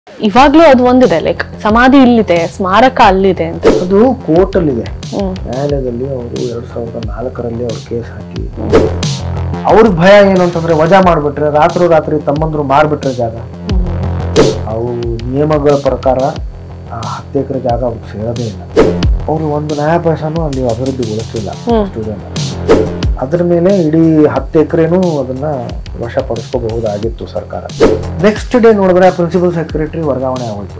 ಇವಾಗ್ಲೂ ಅದು ಒಂದಿದೆ ಲೈಕ್ ಸಮಾಧಿ ಇಲ್ಲಿದೆ ಸ್ಮಾರಕ ಅಲ್ಲಿದೆ ಅಂತ ಅದು ಕೋರ್ಟಲ್ಲಿದೆ ಹ್ಮ್ ನ್ಯಾಯಾಲಯದಲ್ಲಿ ಅವರು ಎರಡ್ ಸಾವಿರದ ನಾಲ್ಕರಲ್ಲಿ ಅವ್ರು ಕೇಸ್ ಹಾಕಿ ಅವ್ರಿಗೆ ಭಯ ಏನು ಅಂತಂದ್ರೆ ವಜಾ ಮಾಡ್ಬಿಟ್ರೆ ರಾತ್ರೋ ರಾತ್ರಿ ತಮ್ಮಂದ್ರು ಮಾರ್ಬಿಟ್ರೆ ಜಾಗ ಅವು ನಿಯಮಗಳ ಪ್ರಕಾರ ಆ ಹತ್ತು ಎಕರೆ ಜಾಗ ಅವ್ರಿಗೆ ಸೇರೋದೇ ಇಲ್ಲ ಅವರು ಒಂದು ನ್ಯಾಯ ಪೈಸಾನು ಅಲ್ಲಿ ಅಭಿವೃದ್ಧಿಗೊಳಿಸಿಲ್ಲ ಹ್ಮ್. ಸ್ಟುಡಿಯೋನ ಅದ್ರ ಮೇಲೆ ಇಡೀ ಹತ್ತು ಎಕರೆನೂ ಅದನ್ನ ವಶಪಡಿಸ್ಕೋಬಹುದಾಗಿತ್ತು ಸರ್ಕಾರ ನೆಕ್ಸ್ಟ್ ಡೇ ನೋಡಿದ್ರೆ ಪ್ರಿನ್ಸಿಪಲ್ ಸೆಕ್ರೆಟರಿ ವರ್ಗಾವಣೆ ಆಗೋಯ್ತು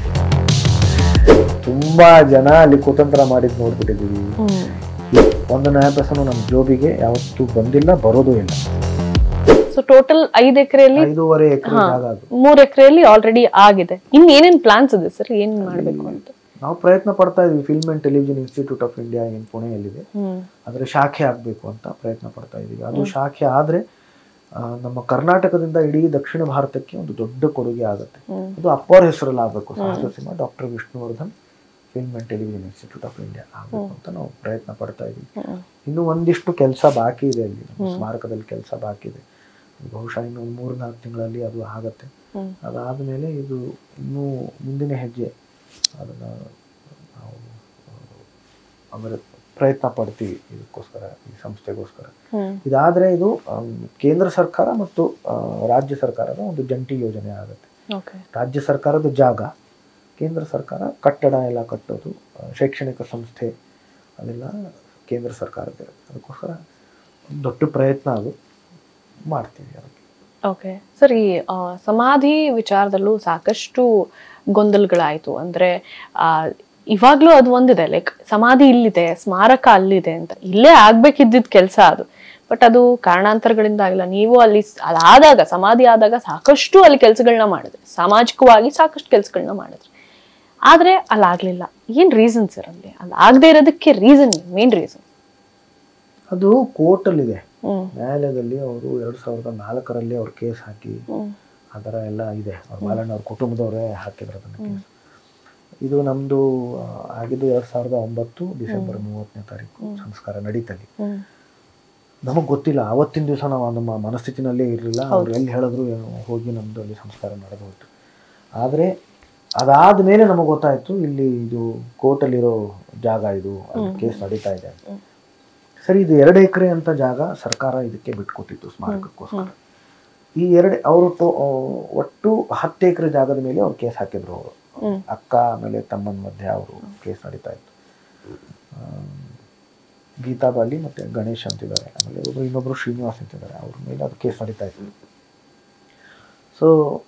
ತುಂಬಾ ಜನ ಅಲ್ಲಿ ಕುತಂತ್ರ ಮಾಡಿದ್ ನೋಡ್ಬಿಟ್ಟಿದೀವಿ ಹ್ಮ್ ಒಂದು ನ್ಯಾಯ ಪೈಸಾನು ನಮ್ಮ ಜೋಬಿಗೆ ಯಾವತ್ತೂ ಬಂದಿಲ್ಲ ಬರೋದು ಇಲ್ಲ ಸೊ ಟೋಟಲ್ ಐದ್ ಎಕರೆಯಲ್ಲಿ ಐದೂವರೆ ಎಕರೆ ಹಾ. ಜಾಗ ಅದು ಮೂರ್ ಎಕರೆಯಲ್ಲಿ ಆಲ್ರೆಡಿ ಆಗಿದೆ ಇನ್ ಏನೇನ್ ಪ್ಲಾನ್ಸ್ ಇದೆ ಸರ್ ಏನ್ ಮಾಡ್ಬೇಕು ಅಂತ ನಾವು ಪ್ರಯತ್ನ ಪಡ್ತಾ ಇದ್ವಿ film and television institute of India ಏನು ಪುಣೆಯಲ್ಲಿದೆ ಹ್ಮ್ ಅದರ ಶಾಖೆ ಆಗಬೇಕು ಅಂತ ಪ್ರಯತ್ನ ಪಡ್ತಾ ಇದ್ದೀವಿ ಅದು ಶಾಖೆ ಆದರೆ ನಮ್ಮ ಕರ್ನಾಟಕದಿಂದ ಇಡೀ ದಕ್ಷಿಣ ಭಾರತಕ್ಕೆ ಒಂದು ದೊಡ್ಡ ಕೊಡುಗೆ ಆಗುತ್ತೆ ಹ್ಮ್. ಅದು ಅಪ್ಪರ್ ಹೆಸರಲ್ಲಿ ಆಗಬೇಕು Sahasra Simha doctor Vishnuvardhan film and television institute of India ಆಗಬೇಕು ಅಂತ ನಾವು ಪ್ರಯತ್ನ ಪಡ್ತಾ ಇದ್ದೀವಿ ಹ್ಮ್. ಇನ್ನು ಒಂದಿಷ್ಟು ಕೆಲಸ ಬಾಕಿ ಇದೆ ಅಲ್ಲಿ ನಮ್ಮ ಸ್ಮಾರಕದಲ್ಲಿ ಕೆಲಸ ಬಾಕಿ ಇದೆ ಬಹುಶಃ ಇನ್ನು ಒಂದು ಮೂರು ನಾಲ್ಕು ತಿಂಗಳಲ್ಲಿ ಅದು ಆಗತ್ತೆ ಹ್ಮ್. ಅದಾದಮೇಲೆ ಇದು ಇನ್ನೂ ಮುಂದಿನ ಹೆಜ್ಜೆ ಅದನ್ನು ನಾವು ಅಂದರೆ ಪ್ರಯತ್ನ ಪಡ್ತೀವಿ ಇದಕ್ಕೋಸ್ಕರ ಈ ಸಂಸ್ಥೆಗೋಸ್ಕರ ಹ್ಮ್ ಇದಾದರೆ ಇದು ಆಮ್, ಕೇಂದ್ರ ಸರ್ಕಾರ ಮತ್ತು ಆ, ರಾಜ್ಯ ಸರ್ಕಾರದ ಒಂದು ಜಂಟಿ ಯೋಜನೆ ಆಗುತ್ತೆ ಓಕೆ ರಾಜ್ಯ ಸರ್ಕಾರದ ಜಾಗ ಕೇಂದ್ರ ಸರ್ಕಾರ ಕಟ್ಟಡ ಎಲ್ಲ ಕಟ್ಟೋದು ಆ, ಶೈಕ್ಷಣಿಕ ಸಂಸ್ಥೆ ಅದೆಲ್ಲ ಕೇಂದ್ರ ಸರ್ಕಾರದ್ದೇ ಅದಕ್ಕೋಸ್ಕರ ಒಂದು ದೊಡ್ಡ ಪ್ರಯತ್ನ ಅದು ಮಾಡ್ತೀವಿ ಅದಕ್ಕೆ ಓಕೆ ಸರ್ ಈ ಆ, ಸಮಾಧಿ ವಿಚಾರದಲ್ಲೂ ಸಾಕಷ್ಟು ಗೊಂದಲಗಳಾಯ್ತು ಅಂದ್ರೆ ಆ, ಇವಾಗ್ಲೂ ಅದು ಒಂದಿದೆ ಲೈಕ್ ಸಮಾಧಿ ಇಲ್ಲಿದೆ ಸ್ಮಾರಕ ಅಲ್ಲಿದೆ ಅಂತ ಇಲ್ಲೇ ಆಗ್ಬೇಕಿದ್ದಿದ್ ಕೆಲಸ ಅದು ಬಟ್ ಅದು ಕಾರಣಾಂತರಗಳಿಂದ ಆಗಿಲ್ಲ ನೀವು ಅಲ್ಲಿ ಸ್- ಅದಾದಾಗ ಸಮಾಧಿ ಆದಾಗ ಸಾಕಷ್ಟು ಅಲ್ಲಿ ಕೆಲಸಗಳನ್ನ ಮಾಡಿದ್ರಿ ಸಾಮಾಜಿಕವಾಗಿ ಸಾಕಷ್ಟು ಕೆಲಸಗಳನ್ನ ಮಾಡಿದ್ರಿ ಆದ್ರೆ ಅಲ್ಲಾಗ್ಲಿಲ್ಲ ಏನ್ ರೀಸನ್ ಸರ್ ಅಲ್ಲಿ ಅಲ್ಲಿ ಆಗದೆ ಇರೋದಕ್ಕೆ ರೀಸನ್ ಮೇನ್ ರೀಸನ್ ಅದು ಕೋರ್ಟಲ್ಲಿದೆ ಹ್ಮ್ ನ್ಯಾಯಾಲಯದಲ್ಲಿ ಅವರು ಎರಡು ಸಾವಿರದ ನಾಲ್ಕರಲ್ಲಿ ಅವ್ರು ಕೇಸ್ ಹಾಕಿ ಹ್ಮ್ ಆ ಥರ ಎಲ್ಲ ಇದೆ ಅವ್ರ ಬಾಲಣ್ಣ ಅವ್ರ ಕುಟುಂಬದವರೇ ಹಾಕಿದ್ರು ಅದನ್ನು ಕೇಸ್ ಇದು ನಮ್ಮದು ಆಗಿದ್ದು ಎರಡು ಸಾವಿರದ ಒಂಬತ್ತು ಡಿಸೆಂಬರ್ ಮೂವತ್ತನೇ ತಾರೀಕು ಸಂಸ್ಕಾರ ನಡೀತಲ್ಲಿ ಹ್ಮ್ ನಮಗೆ ಗೊತ್ತಿಲ್ಲ ಆವತ್ತಿನ ದಿವಸ ನಾವು ನಮ್ಮ ಮನಸ್ಥಿತಿನಲ್ಲೇ ಇರಲಿಲ್ಲ ಅವ್ರು ಎಲ್ಲಿ ಹೇಳಿದ್ರು ಏನೋ ಹೋಗಿ ನಮ್ಮದು ಅಲ್ಲಿ ಸಂಸ್ಕಾರ ನಡೆದು ಹೋಯ್ತು ಆದರೆ ಅದಾದ ಮೇಲೆ ನಮಗೆ ಗೊತ್ತಾಯಿತು ಇಲ್ಲಿ ಇದು ಕೋರ್ಟಲ್ಲಿರೋ ಜಾಗ ಇದು ಅಲ್ಲಿ ಕೇಸ್ ನಡೀತಾ ಇದೆ ಅಂತ. ಸರಿ ಇದು ಎರಡು ಎಕರೆ ಅಂತ ಜಾಗ ಸರ್ಕಾರ ಇದಕ್ಕೆ ಬಿಟ್ಕೊಟ್ಟಿತ್ತು ಸ್ಮಾರಕಕ್ಕೋಸ್ಕರ ಈ ಎರಡು ಅವರು ಟೋ- ಆ, ಒಟ್ಟು ಹತ್ತು ಎಕರೆ ಜಾಗದ ಮೇಲೆ ಅವ್ರು ಕೇಸ್ ಹಾಕಿದ್ರು ಅವರು ಹ್ಮ್. ಅಕ್ಕ ಆಮೇಲೆ ತಮ್ಮನ ಮಧ್ಯೆ ಅವರು ಕೇಸ್ ನಡೀತಾ ಇತ್ತು ಆಮ್, ಗೀತಾ ಬಾಲಿ ಮತ್ತೆ ಗಣೇಶ್ ಅಂತಿದ್ದಾರೆ ಆಮೇಲೆ ಒಬ್ರು ಇನ್ನೊಬ್ರು ಶ್ರೀನಿವಾಸ್ ಅಂತಿದ್ದಾರೆ ಅವ್ರ ಮೇಲೆ ಅದು ಕೇಸ್ ನಡೀತಾ ಇತ್ತು ಸೊ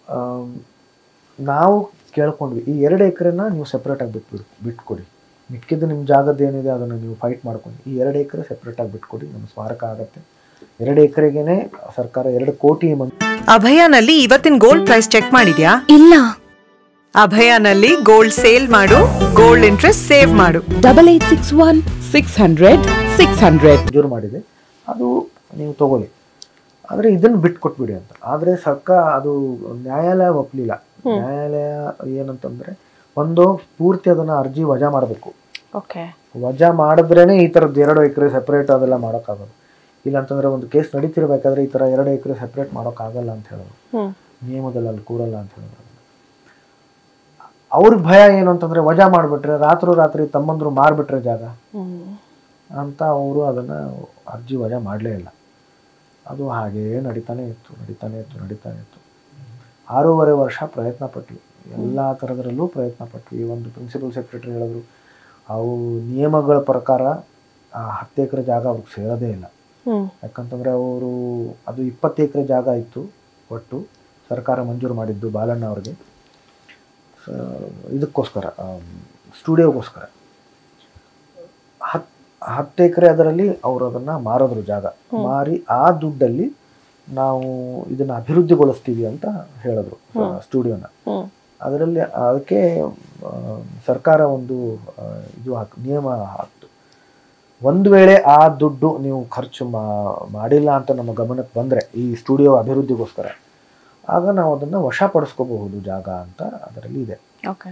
ನಾವು ಕೇಳ್ಕೊಂಡ್ವಿ ಈ ಎರಡು ಎಕರೆನ ನೀವು ಸೆಪ್ರೇಟಾಗಿ ಬಿಟ್ಬಿಡು ಬಿಟ್ಕೊಡಿ ಮಿಕ್ಕಿದ್ದು ನಿಮ್ಮ ಜಾಗದ್ದು ಏನಿದೆ ಅದನ್ನು ನೀವು ಫೈಟ್ ಮಾಡ್ಕೊಂಡು ಈ ಎರಡು ಎಕರೆ ಸೆಪ್ರೇಟಾಗಿ ಬಿಟ್ಕೊಡಿ ನಮ್ಮ ಸ್ಮಾರಕ ಆಗತ್ತೆ ಎರಡು ಎಕರೆಗೇನೆ ಸರ್ಕಾರ ಎರಡು ಕೋಟಿ ಮಂದಿ ಅಭಯನಲ್ಲಿ ಇವತ್ತಿನ ಗೋಲ್ಡ್ ಪ್ರೈಸ್ ಚೆಕ್ ಮಾಡಿದ್ಯಾ ಇಲ್ಲ ಅಭಯನಲ್ಲಿ ಗೋಲ್ಡ್ ಸೇಲ್ ಮಾಡು ಗೋಲ್ಡ್ ಇಂಟ್ರೆಸ್ಟ್ ಸೇವ್ ಮಾಡು double eight six one six hundred six hundred ಮಂಜೂರು ಮಾಡಿದೆ ಅದು ನೀವು ತಗೊಳ್ಳಿ ಆದರೆ ಇದನ್ನು ಬಿಟ್ಕೊಟ್ಬಿಡಿ ಅಂತ ಆದರೆ ಸರ್ಕಾರ ಅದು ನ್ಯಾಯಾಲಯ ಒಪ್ಪಲಿಲ್ಲ ನ್ಯಾಯಾಲಯ ಏನಂತಂದ್ರೆ ಒಂದು ಪೂರ್ತಿ ಅದನ್ನ ಅರ್ಜಿ ವಜಾ ಮಾಡಬೇಕು ಓಕೆ ವಜಾ ಮಾಡಿದ್ರೇನೆ ಈ ಥರದ್ದು ಎರಡು ಎಕರೆ ಸೆಪ್ರೇಟ್ ಅದೆಲ್ಲ ಮಾಡೋಕ್ಕಾಗೋದು ಇಲ್ಲ ಅಂತಂದ್ರೆ ಒಂದು ಕೇಸ್ ನಡೀತಿರ್ಬೇಕಾದ್ರೆ ಈ ಥರ ಎರಡು ಎಕರೆ ಸೆಪ್ರೇಟ್ ಮಾಡೋಕ್ಕಾಗಲ್ಲ ಅಂತ ಹೇಳೋದು ಹ್ಮ್ ನಿಯಮದಲ್ಲಿ ಅಲ್ಲಿ ಕೂರಲ್ಲ ಅಂತ ಹೇಳಿದ್ರು ಅವ್ರಿಗೆ ಭಯ ಏನು ಅಂತಂದ್ರೆ ವಜಾ ಮಾಡಿಬಿಟ್ರೆ ರಾತ್ರೋ ರಾತ್ರಿ ತಮ್ಮಂದ್ರು ಮಾರ್ಬಿಟ್ರೆ ಜಾಗ ಹ್ಮ್ ಅಂತ ಅವರು ಅದನ್ನು ಅರ್ಜಿ ವಜಾ ಮಾಡಲೇ ಇಲ್ಲ ಅದು ಹಾಗೇ ನಡೀತಾನೆ ಇತ್ತು ನಡೀತಾನೆ ಇತ್ತು ನಡೀತಾನೆ ಇತ್ತು ಆರೂವರೆ ವರ್ಷ ಪ್ರಯತ್ನ ಪಟ್ವಿ ಎಲ್ಲ ಥರದ್ರಲ್ಲೂ ಪ್ರಯತ್ನ ಪಟ್ವಿ ಒಂದು ಪ್ರಿನ್ಸಿಪಲ್ ಸೆಕ್ರೆಟರಿ ಹೇಳಿದ್ರು ಅವು ನಿಯಮಗಳ ಪ್ರಕಾರ ಆ ಹತ್ತು ಎಕರೆ ಜಾಗ ಅವ್ರಿಗೆ ಸೇರೋದೇ ಇಲ್ಲ ಹ್ಮ್ ಯಾಕಂತಂದರೆ ಅವರು ಅದು ಇಪ್ಪತ್ತು ಎಕರೆ ಜಾಗ ಇತ್ತು ಒಟ್ಟು ಸರ್ಕಾರ ಮಂಜೂರು ಮಾಡಿದ್ದು ಬಾಲಣ್ಣ ಅವ್ರಿಗೆ ಸ- ಇದಕ್ಕೋಸ್ಕರ ಸ್ಟುಡಿಯೋಗೋಸ್ಕರ ಹತ್ ಹತ್ತು ಎಕರೆ ಅದರಲ್ಲಿ ಅವರು ಅದನ್ನು ಮಾರಿದ್ರು ಜಾಗ ಮಾರಿ ಆ ದುಡ್ಡಲ್ಲಿ ನಾವು ಇದನ್ನು ಅಭಿವೃದ್ಧಿಗೊಳಿಸ್ತೀವಿ ಅಂತ ಹೇಳಿದ್ರು ಸ್ಟುಡಿಯೋನ ಹ್ಮ್ ಅದರಲ್ಲಿ ಅದಕ್ಕೆ ಆ, ಸರ್ಕಾರ ಒಂದು ಆ, ಇದು ಹಾಕ್ ನಿಯಮ ಹಾಕ್ತು ಒಂದು ವೇಳೆ ಆ ದುಡ್ಡು ನೀವು ಖರ್ಚು ಮಾ- ಮಾಡಿಲ್ಲ ಅಂತ ನಮ್ಮ ಗಮನಕ್ಕೆ ಬಂದರೆ ಈ ಸ್ಟುಡಿಯೋ ಅಭಿವೃದ್ಧಿಗೋಸ್ಕರ ಆಗ ನಾವು ಅದನ್ನು ವಶಪಡಿಸ್ಕೋಬಹುದು ಜಾಗ ಅಂತ ಅದರಲ್ಲಿ ಇದೆ ಓಕೆ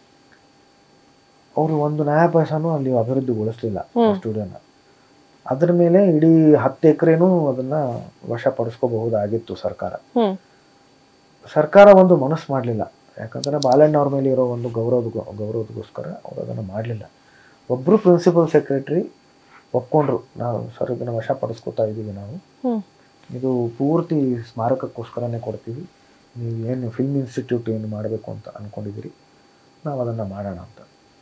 ಅವರು ಒಂದು ನ್ಯಾಯ ಪೈಸಾನು ಅಲ್ಲಿ ಅಭಿವೃದ್ಧಿಗೊಳಿಸಲಿಲ್ಲ ಸ್ಟುಡಿಯೋನ ಅದ್ರ ಮೇಲೆ ಇಡೀ ಹತ್ತು ಎಕರೆನೂ ಅದನ್ನ ವಶಪಡಿಸ್ಕೋಬಹುದಾಗಿತ್ತು ಸರ್ಕಾರ ಹ್ಮ್ ಸರ್ಕಾರ ಒಂದು ಮನಸ್ಸು ಮಾಡಲಿಲ್ಲ ಯಾಕಂದರೆ ಬಾಲಣ್ಣ ಅವ್ರ ಮೇಲೆ ಇರೋ ಒಂದು ಗೌರವದ ಗೌರವದಗೋಸ್ಕರ ಅವ್ರು ಅದನ್ನು ಮಾಡಲಿಲ್ಲ ಒಬ್ಬರು ಪ್ರಿನ್ಸಿಪಲ್ ಸೆಕ್ರೆಟ್ರಿ ಒಪ್ಕೊಂಡ್ರು ನಾವು ಸರ್ ಇದನ್ನು ವಶಪಡಿಸ್ಕೊತಾ ಇದ್ದೀವಿ ನಾವು ಹ್ಮ್ ಇದು ಪೂರ್ತಿ ಸ್ಮಾರಕಕ್ಕೋಸ್ಕರನೇ ಕೊಡ್ತೀವಿ ನೀವು ಏನು ಫಿಲ್ಮ್ ಇನ್ಸ್ಟಿಟ್ಯೂಟ್ ಏನು ಮಾಡಬೇಕು ಅಂತ ಅಂದ್ಕೊಂಡಿದ್ದೀರಿ ನಾವು ಅದನ್ನು ಮಾಡೋಣ ಅಂತ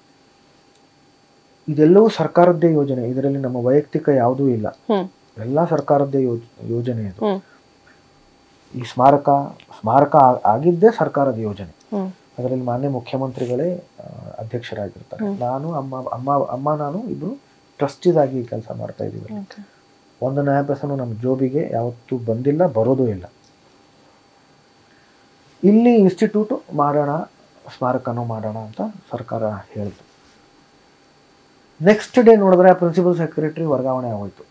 ಇದೆಲ್ಲವೂ ಸರ್ಕಾರದ್ದೇ ಯೋಜನೆ ಇದರಲ್ಲಿ ನಮ್ಮ ವೈಯಕ್ತಿಕ ಯಾವುದೂ ಇಲ್ಲ ಹ್ಮ್ ಎಲ್ಲ ಸರ್ಕಾರದ್ದೇ ಯೋಜ್ ಯೋಜನೆ ಇದು ಹ್ಮ್ ಈ ಸ್ಮಾರಕ ಸ್ಮಾರಕ ಆ- ಆಗಿದ್ದೇ ಸರ್ಕಾರದ ಯೋಜನೆ ಹ್ಮ್ ಅದರಲ್ಲಿ ಮಾನ್ಯ ಮುಖ್ಯಮಂತ್ರಿಗಳೇ ಆ, ಅಧ್ಯಕ್ಷರಾಗಿರ್ತಾರೆ ನಾನು ಅಮ್ಮ ಅಮ್ಮ ಅಮ್ಮ ನಾನು ಇಬ್ಬರು ಟ್ರಸ್ಟೀಸ್ ಆಗಿ ಕೆಲಸ ಮಾಡ್ತಾ ಇದ್ದೀವಿ Okay. ಒಂದು ನಯ ಪೈಸನು ನಮ್ಮ ಜೋಬಿಗೆ ಯಾವತ್ತೂ ಬಂದಿಲ್ಲ ಬರೋದೂ ಇಲ್ಲ ಇಲ್ಲಿ ಇನ್ಸ್ಟಿಟ್ಯೂಟ್ ಮಾಡೋಣ ಸ್ಮಾರಕನೂ ಮಾಡೋಣ ಅಂತ ಸರ್ಕಾರ ಹೇಳಿತು ನೆಕ್ಸ್ಟ್ ಡೇ ನೋಡಿದ್ರೆ ಪ್ರಿನ್ಸಿಪಲ್ ಸೆಕ್ರೆಟರಿ ವರ್ಗಾವಣೆ ಆಗೋಯ್ತು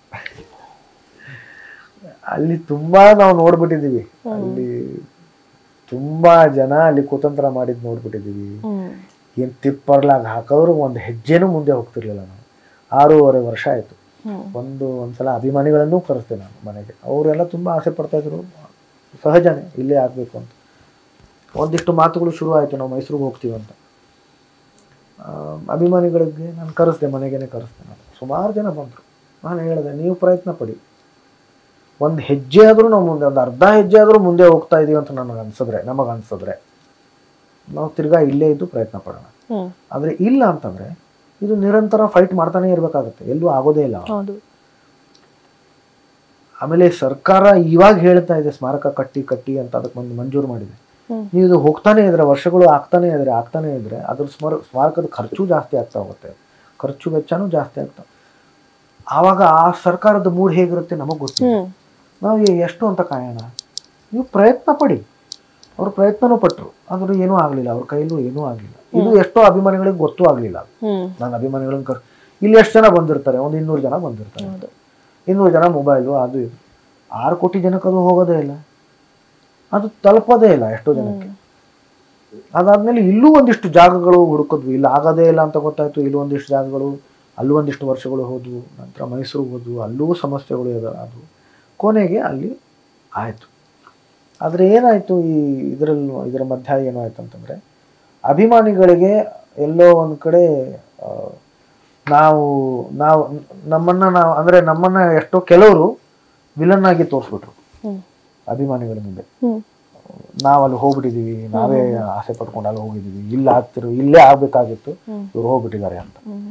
ಅಲ್ಲಿ ತುಂಬಾ ನಾವು ನೋಡ್ಬಿಟ್ಟಿದ್ದೀವಿ ಅಲ್ಲಿ ತುಂಬಾ ಜನ ಅಲ್ಲಿ ಕುತಂತ್ರ ಮಾಡಿದ್ ನೋಡ್ಬಿಟ್ಟಿದ್ದೀವಿ ಹ್ಮ್ ಏನ್ ತಿಪ್ಪರ್ಲಾಗ ಹಾಕೋರು ಒಂದು ಹೆಜ್ಜೆನೂ ಮುಂದೆ ಹೋಗ್ತಿರ್ಲಿಲ್ಲ ನಾವು ಆರೂವರೆ ವರ್ಷ ಆಯ್ತು ಹ್ಮ್ ಒಂದು ಒಂದ್ಸಲ ಅಭಿಮಾನಿಗಳನ್ನೂ ಕರೆಸ್ದೆ ನಾನು ಮನೆಗೆ ಅವರೆಲ್ಲ ತುಂಬಾ ಆಸೆ ಪಡ್ತಾ ಇದ್ರು ಸಹಜನೇ ಇಲ್ಲೇ ಆಗ್ಬೇಕು ಅಂತ ಒಂದಿಷ್ಟು ಮಾತುಗಳು ಶುರು ಆಯ್ತು ನಾವು ಮೈಸೂರಿಗೆ ಹೋಗ್ತೀವಿ ಅಂತ ಆ, ಅಭಿಮಾನಿಗಳಿಗೆ ನಾನು ಕರೆಸ್ದೆ ಮನೆಗೇನೆ ಕರೆಸ್ದೆ ನಾನು ಸುಮಾರು ಜನ ಬಂದರು ನಾನು ಹೇಳಿದೆ ನೀವು ಪ್ರಯತ್ನ ಪಡಿ ಒಂದು ಹೆಜ್ಜೆ ಆದರೂ ನಾವು ಮುಂದೆ ಒಂದು ಅರ್ಧ ಹೆಜ್ಜೆ ಆದರೂ ಮುಂದೆ ಹೋಗ್ತಾ ಇದೀವಿ ಅಂತ ನನಗೆ ಅನ್ಸಿದ್ರೆ ನಮಗೆ ಅನ್ಸಿದ್ರೆ ನಾವು ತಿರ್ಗಾ ಇಲ್ಲೇ ಇದ್ದು ಪ್ರಯತ್ನ ಪಡೋಣ ಹ್ಮ್ ಆದರೆ ಇಲ್ಲ ಅಂತಂದ್ರೆ ಇದು ನಿರಂತರ ಫೈಟ್ ಮಾಡ್ತಾನೆ ಇರಬೇಕಾಗುತ್ತೆ ಎಲ್ಲೂ ಆಗೋದೇ ಇಲ್ಲ ಹೌದು ಆಮೇಲೆ ಸರ್ಕಾರ ಇವಾಗ ಹೇಳ್ತಾ ಇದೆ ಸ್ಮಾರಕ ಕಟ್ಟಿ ಕಟ್ಟಿ ಅಂತ ಅದಕ್ಕೆ ಒಂದು ಮಂಜೂರು ಮಾಡಿದೆ ಹ್ಮ್. ನೀವು ಇದು ಹೋಗ್ತಾನೆ ಇದ್ರೆ ವರ್ಷಗಳು ಆಗ್ತಾನೆ ಇದ್ರೆ ಆಗ್ತಾನೆ ಇದ್ರೆ ಅದ್ರ ಸ್ಮಾರ ಸ್ಮಾರಕದ ಖರ್ಚು ಜಾಸ್ತಿ ಆಗ್ತಾ ಹೋಗುತ್ತೆ ಖರ್ಚು ವೆಚ್ಚನೂ ಜಾಸ್ತಿ ಆಗ್ತಾ ಆವಾಗ ಆ ಸರ್ಕಾರದ ಮೂಡ್ ಹೇಗಿರುತ್ತೆ ನಮಗೆ ಗೊತ್ತಿಲ್ಲ ಹ್ಮ್ ನಾವು ಎ- ಎಷ್ಟು ಅಂತ ಕಾಯೋಣ ನೀವು ಪ್ರಯತ್ನ ಪಡಿ ಅವ್ರು ಪ್ರಯತ್ನನೂ ಪಟ್ಟರು ಆದ್ರೂ ಏನೂ ಆಗಲಿಲ್ಲ ಅವ್ರ ಕೈಲೂ ಏನೂ ಆಗಲಿಲ್ಲ ಇದು ಎಷ್ಟೋ ಅಭಿಮಾನಿಗಳಿಗೆ ಗೊತ್ತೂ ಆಗಲಿಲ್ಲ ಹ್ಮ್ ನಾನು ಅಭಿಮಾನಿಗಳನ್ನ ಕರ್ ಇಲ್ಲಿ ಎಷ್ಟು ಜನ ಬಂದಿರ್ತಾರೆ ಒಂದು ಇನ್ನೂರು ಜನ ಬಂದಿರ್ತಾರೆ ಹೌದು ಇನ್ನೂರು ಜನ ಮೊಬೈಲು ಅದು ಇದು ಆರು ಕೋಟಿ ಜನಕ್ಕೆ ಅದು ಹೋಗೋದೇ ಇಲ್ಲ ಅದು ತಲುಪೋದೇ ಇಲ್ಲ ಎಷ್ಟೋ ಜನಕ್ಕೆ ಅದಾದ್ಮೇಲೆ ಇಲ್ಲೂ ಒಂದಿಷ್ಟು ಜಾಗಗಳು ಹುಡುಕಿದ್ವಿ ಇಲ್ಲಿ ಆಗೋದೇ ಇಲ್ಲ ಅಂತ ಗೊತ್ತಾಯ್ತು ಇಲ್ಲೂ ಒಂದಿಷ್ಟು ಜಾಗಗಳು ಅಲ್ಲೂ ಒಂದಿಷ್ಟು ವರ್ಷಗಳು ಹೋದ್ವು ನಂತರ ಮೈಸೂರಿಗೆ ಹೋದ್ವು ಅಲ್ಲೂ ಸಮಸ್ಯೆಗಳು ಇದೆ ಅದು ಕೊನೆಗೆ ಅಲ್ಲಿ ಆಯಿತು ಆದರೆ ಏನಾಯಿತು ಈ ಇದರಲ್ಲಿ ಇದರ ಮಧ್ಯ ಏನಾಯ್ತು ಅಂತಂದರೆ ಅಭಿಮಾನಿಗಳಿಗೆ ಎಲ್ಲೋ ಒಂದು ಕಡೆ ಆ, ನಾವು ನಾವು ನಮ್ಮನ್ನ ನಾವು ಅಂದರೆ ನಮ್ಮನ್ನ ಎಷ್ಟೋ ಕೆಲವರು ವಿಲನ್ ಆಗಿ ತೋರಿಸ್ಬಿಟ್ರು ಹ್ಮ್ ಅಭಿಮಾನಿಗಳ ಮುಂದೆ ಹ್ಮ್ ನಾವು ಅಲ್ಲಿ ಹೋಗ್ಬಿಟ್ಟಿದೀವಿ ನಾವೇ ಆಸೆ ಪಟ್ಕೊಂಡು ಅಲ್ಲಿ ಹೋಗಿದ್ದೀವಿ ಇಲ್ಲಿ ಆಗ್ತಿರೋ ಇಲ್ಲೇ ಆಗ್ಬೇಕಾಗಿತ್ತು ಹ್ಮ್. ಇವ್ರು ಹೋಗ್ಬಿಟ್ಟಿದ್ದಾರೆ ಅಂತ ಹ್ಮ್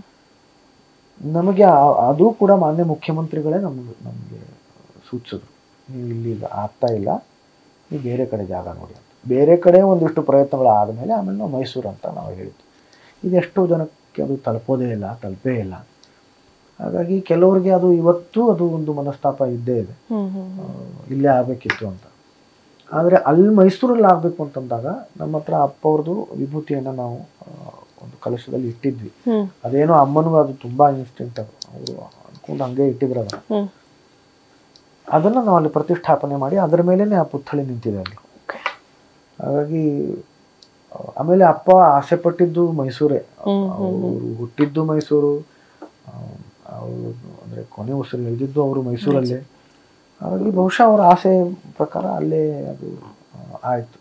ನಮಗೆ ಆ- ಅದು ಕೂಡ ಮಾನ್ಯ ಮುಖ್ಯಮಂತ್ರಿಗಳೇ ನಮಗೆ ನಮಗೆ ಸೂಚಿಸಿದ್ರು ನೀವು ಇಲ್ಲಿ ಈಗ ಆಗ್ತಾ ಇಲ್ಲ ನೀವು ಬೇರೆ ಕಡೆ ಜಾಗ ನೋಡಿ ಅಂತ ಬೇರೆ ಕಡೆ ಒಂದಿಷ್ಟು ಪ್ರಯತ್ನಗಳು ಆದಮೇಲೆ ಆಮೇಲೆ ನಾವು ಮೈಸೂರು ಅಂತ ನಾವು ಹೇಳಿದ್ವಿ ಇದೆಷ್ಟೋ ಜನಕ್ಕೆ ಅದು ತಲುಪೋದೇ ಇಲ್ಲ ತಲುಪೇ ಇಲ್ಲ ಹಾಗಾಗಿ ಕೆಲವರಿಗೆ ಅದು ಇವತ್ತು ಅದು ಒಂದು ಮನಸ್ತಾಪ ಇದ್ದೇ ಇದೆ ಹ್ಮ್ ಹ್ಮ್ ಆ, ಇಲ್ಲೇ ಆಗಬೇಕಿತ್ತು ಅಂತ ಆದರೆ ಅಲ್ಲಿ ಮೈಸೂರಲ್ಲಿ ಆಗಬೇಕು ಅಂತಂದಾಗ ನಮ್ಮ ಹತ್ರ ಅಪ್ಪ ಅವ್ರದ್ದು ವಿಭೂತಿಯನ್ನು ನಾವು ಆ, ಒಂದು ಕಲಶದಲ್ಲಿ ಇಟ್ಟಿದ್ವಿ ಹ್ಮ್ ಅದೇನೋ ಅಮ್ಮನಿಗೂ ಅದು ತುಂಬಾ ಇನ್ಸ್ಟಿಂಕ್ಟ್ ಅದು ಅವರು ಅಂದ್ಕೊಂಡು ಹಂಗೆ ಇಟ್ಟಿದ್ರು ಅದನ್ನ ಹ್ಮ್ ಅದನ್ನು ನಾವು ಅಲ್ಲಿ ಪ್ರತಿಷ್ಠಾಪನೆ ಮಾಡಿ ಅದರ ಮೇಲೇನೆ ಆ ಪುತ್ಥಳಿ ನಿಂತಿದೆ ಅಲ್ಲಿ Okay. ಹಾಗಾಗಿ ಆ, ಆಮೇಲೆ ಅಪ್ಪ ಆಸೆ ಪಟ್ಟಿದ್ದು ಮೈಸೂರೇ ಹ್ಮ್, ಅವರು ಹುಟ್ಟಿದ್ದು ಮೈಸೂರು ಅವರು ಅಂದರೆ ಕೊನೆ ಉಸಿರು ಎಳೆದಿದ್ದು ಅವರು ಮೈಸೂರಲ್ಲೇ ಹಾಗಾಗಿ ಬಹುಶಃ ಅವರ ಆಸೆ ಪ್ರಕಾರ ಅಲ್ಲೇ ಅದು ಆ, ಆಯ್ತು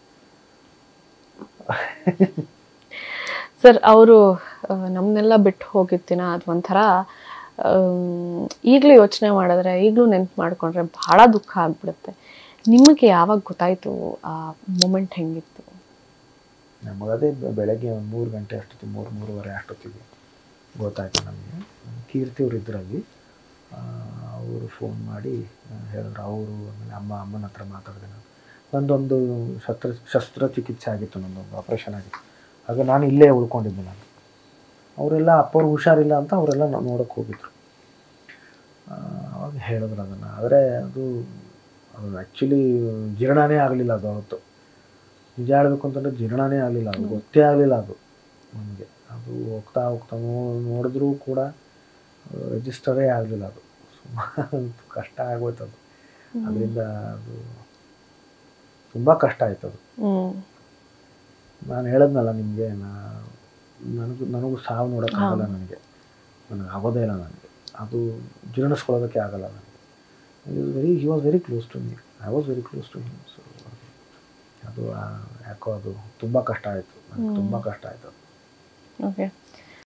ಸರ್ ಅವರು ನಮ್ಮನ್ನೆಲ್ಲ ಬಿಟ್ಟು ಹೋಗಿದ್ದ ದಿನ ಅದು ಒಂಥರ ಆಮ್, ಈಗ್ಲೂ ಯೋಚನೆ ಮಾಡಿದ್ರೆ ಈಗಲೂ ನೆನ್ಪು ಮಾಡ್ಕೊಂಡ್ರೆ ಬಹಳ ದುಃಖ ಆಗ್ಬಿಡುತ್ತೆ ನಿಮಗೆ ಯಾವಾಗ ಗೊತ್ತಾಯ್ತು ಆ ಮೂಮೆಂಟ್ ಹೆಂಗಿತ್ತು ನಮಗದೇ ಬೆ- ಬೆಳಗ್ಗೆ ಒಂದು ಮೂರು ಗಂಟೆ ಅಷ್ಟೊತ್ತಿಗೆ ಮೂರು ಮೂರುವರೆ ಅಷ್ಟೊತ್ತಿಗೆ ಗೊತ್ತಾಯ್ತು ನಮಗೆ ಕೀರ್ತಿ ಅವರು ಇದ್ರಲ್ಲಿ ಅವರು ಫೋನ್ ಮಾಡಿ ಆ, ಹೇಳಿದ್ರು ಅವರು ಆಮೇಲೆ ಅಮ್ಮ ಅಮ್ಮನ ಹತ್ರ ಮಾತಾಡಿದೆ ನಾನು ನಂದೊಂದು ಶಸ್ತ್ರ ಶಸ್ತ್ರಚಿಕಿತ್ಸೆ ಆಗಿತ್ತು ನಂದೊಂದು ಆಪ್ರೇಷನ್ ಆಗಿತ್ತು ಆಗ ನಾನು ಇಲ್ಲೇ ಉಳ್ಕೊಂಡಿದ್ದೆ ನಾನು ಅವರೆಲ್ಲ ಅಪ್ಪವ್ರು ಹುಷಾರಿಲ್ಲ ಅಂತ ಅವರೆಲ್ಲ ನೋಡೋಕೆ ಹೋಗಿದ್ರು ಆ, ಅವಾಗ ಹೇಳಿದ್ರು ಅದನ್ನು ಆದರೆ ಅದು ಅದು ಆ್ಯಕ್ಚುಲಿ ಜೀರ್ಣನೇ ಆಗಲಿಲ್ಲ ಅದು ಅವತ್ತು ನಿಜ ಹೇಳಬೇಕು ಅಂತಂದರೆ ಜೀರ್ಣನೇ ಆಗಲಿಲ್ಲ ಅದು ಗೊತ್ತೇ ಆಗಲಿಲ್ಲ ಅದು ನನಗೆ ಅದು ಹೋಗ್ತಾ ಹೋಗ್ತಾ ನೋ- ನೋಡಿದ್ರೂ ಕೂಡ ರಿಜಿಸ್ಟರೇ ಆಗಲಿಲ್ಲ ಅದು ಸುಮಾರು ಕಷ್ಟ ಆಗೋಯ್ತು ಅದು ಅದರಿಂದ ಅದು ತುಂಬ ಕಷ್ಟ ಆಯ್ತು ಅದು ಹ್ಮ್ ನಾನು ಹೇಳಿದ್ನಲ್ಲ ನಿಮಗೆ ನಾ ನನಗೂ ನನಗೂ ಸಾವು ನೋಡೋಕ್ಕಾಗಲ್ಲ ನನಗೆ ನನಗೆ ಆಗೋದೇ ಇಲ್ಲ ನನಗೆ ಅದು ಜೀರ್ಣಿಸ್ಕೊಳ್ಳೋದಕ್ಕೆ ಆಗಲ್ಲ ನನಗೆ is very he was very close to me I was very close to him so ಅದು ಯಾಕೋ ಅದು ತುಂಬ ಕಷ್ಟ ಆಯಿತು ನನಗೆ ತುಂಬ ಕಷ್ಟ ಆಯಿತು ಓಕೆ